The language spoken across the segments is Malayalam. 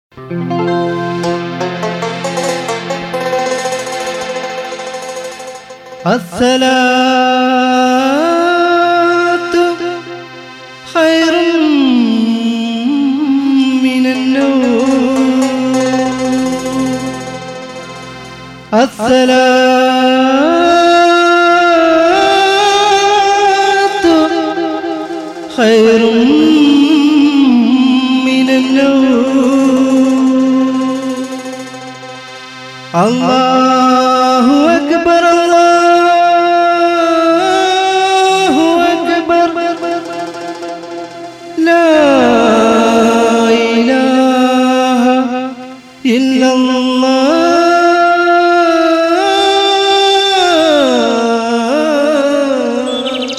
الصلاة خير من النوم الصلاة خير من النوم الله أكبر الله أكبر لا إله إلا الله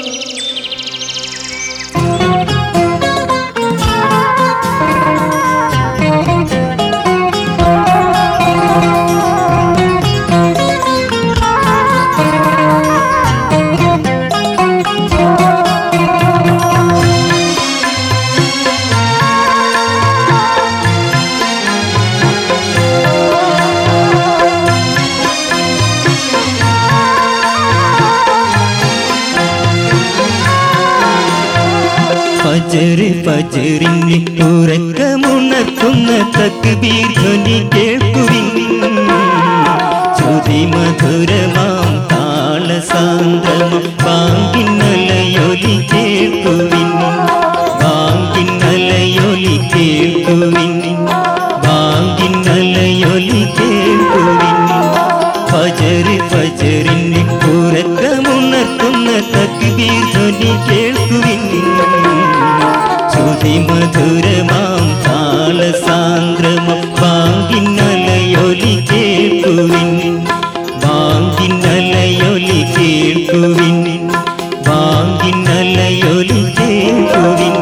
ഫജറ് ഫജറിന് ഉറക്കമുണർത്തുന്ന തക്ബീർ ധ്വനി കേൾക്കുവിൻ ശ്രുതി മധുരമാം താളസാന്ദ്രമം ബാങ്കിന്നലയൊലി കേൾക്കുവിൻ ബാങ്കിന്നലയൊലി കേൾക്കുവിൻ ബാങ്കിന്നലയൊലി കേൾക്കുവിൻ ഫജറ് ഫജറിന് ഉറക്കമുണർത്തുന്ന തക്ബീർ ധ്വനി കേൾക്കുവിൻ ശ്രുതി മധുരമാം താളസാന്ദ്രമം ബാങ്കിന്നലയൊലി കേൾക്കുവിൻ ബാങ്കിന്നലയൊലി കേൾക്കുവിൻ ബാങ്കിന്നലയൊലി കേൾക്കുവിൻ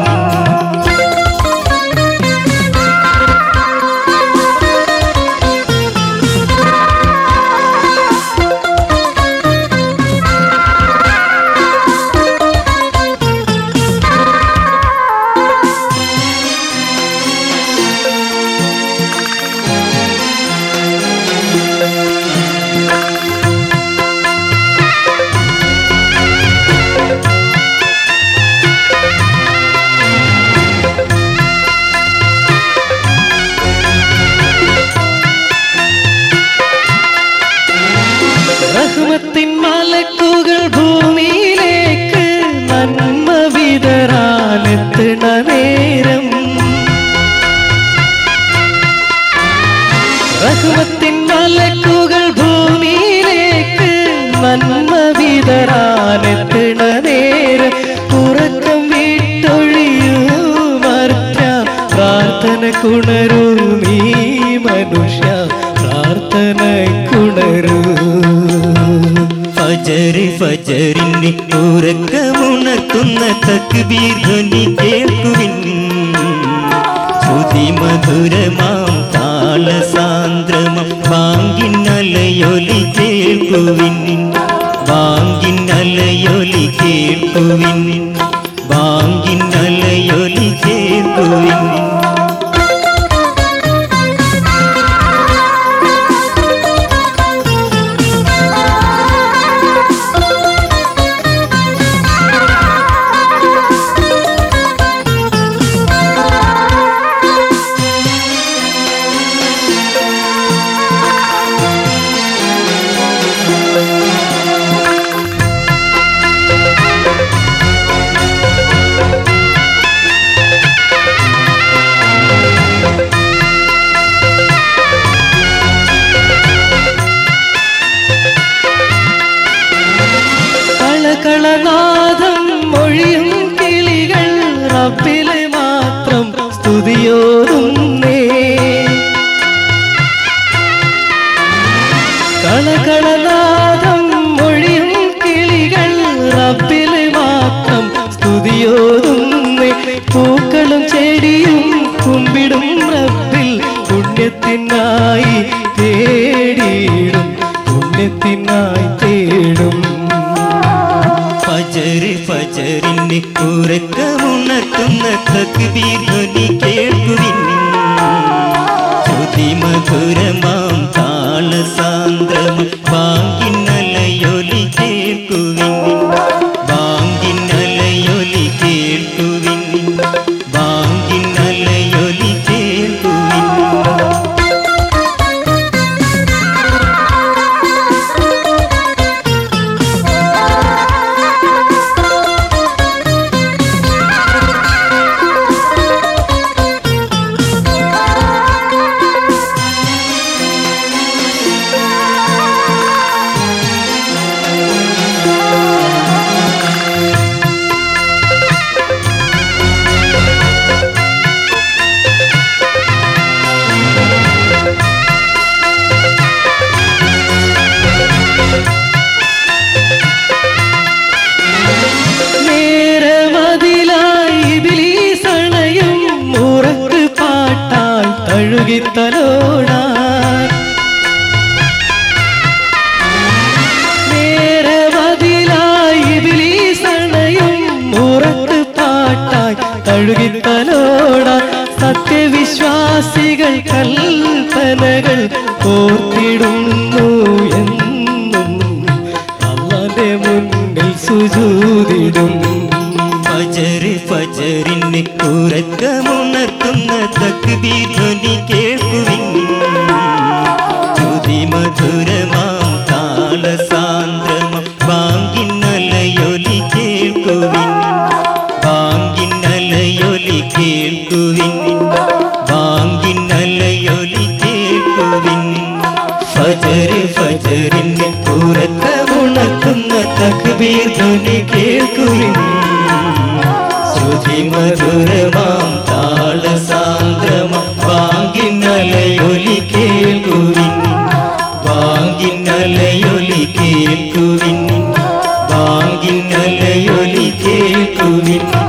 റഹ്മത്തിൻ മലക്കുകൾ ഭൂമിയിലേക്ക് നന്മ വിതറാനെത്തണ നേരം റഹ്മത്തിൻ മലക്കുകൾ ഭൂമിയിലേക്ക് നന്മ വിതറാനെത്തണ നേരം ഉറക്കം വിട്ടൊഴിയൂ മർച്ച പ്രാർത്ഥന കുണരൂ നീ മനുഷ്യ പ്രാർത്ഥന കുണരൂ ഫജറ് ഫജറിന് ഉറക്കമുണർത്തുന്ന തക്ബീർ ധ്വനി കേൾക്കുവിൻ ശ്രുതി മധുരമാം താളസാന്ദ്രമം ബാങ്കിന്നലയൊലി കേൾക്കുവിൻ ബാങ്കിന്നലയൊലി കേൾക്കുവിൻ ബാങ്കിന്നലയൊലി കേൾക്കുവിൻ കളകളനാഥം മൊഴിയും കിളികൾ റബ്ബിലെ മാത്രം സ്തുതിയോറുന്നേ കളകളനാഥം മൊഴിയും കിളികൾ റബ്ബിലെ മാത്രം സ്തുതിയോറുന്നേ പൂക്കളും ചെടിയും കുമ്പിടും റബ്ബിൽ പുണ്യത്തിനായി തേടിയിടും പുണ്യത്തിനായി തേടും ഫജറ് ഫജറിന് ഉറക്കമുണർത്തുന്ന തക്ബീർ ധ്വനി കേൾക്കുവിൻ മധുരമാം താളസാന്ദ്രം ബാങ്കിനലയൊലി കേൾക്കുവിൻ ബാങ്കിനലയൊലി കേൾക്കുവിൻ ബാങ്കിനലയൊലി കേൾക്കുവിൻ നേരമതിലായി ഇബിലീസണയും ഉറക്ക് പാട്ടാൽ തഴുകിത്തലോടാൻ നേരമതിലായി ഇബിലീസണയും ഉറക്ക് പാട്ടാൽ തഴുകിത്തലോടാൻ സത്യവിശ്വാസികൾ കൽപ്പനകൾ ഓർത്തിടുന്നു എന്നും അള്ളാന്റെ മുന്നിൽ സുജൂതിടും ഫജറ് ഫജറിന് ഉറക്കമുണർത്തുന്ന തക്ബീർ ധ്വനി കേൾക്കുവിൻ ജ്യോതി മധുരമാം താളസാന്ദ്രമം ബാങ്കിന്നലയൊലി കേൾക്കുവിൻ ബാങ്കിന്നലയൊലി കേൾക്കുവിൻ ബാങ്കിന്നലയൊലി കേൾക്കുവിൻ ഫജറ് ഫജറിന് ഉറക്കമുണർത്തുന്ന തക്ബീർ ധ്വനി കേൾക്കുവിൻ ശ്രുതി മധുരമാം താളസാന്ദ്രമം ബാങ്കിന്നലയൊലി കേൾക്കുവിൻ ബാങ്കിന്നലയൊലി കേൾക്കുവിൻ ബാങ്കിന്നലയൊലി കേൾക്കുവിൻ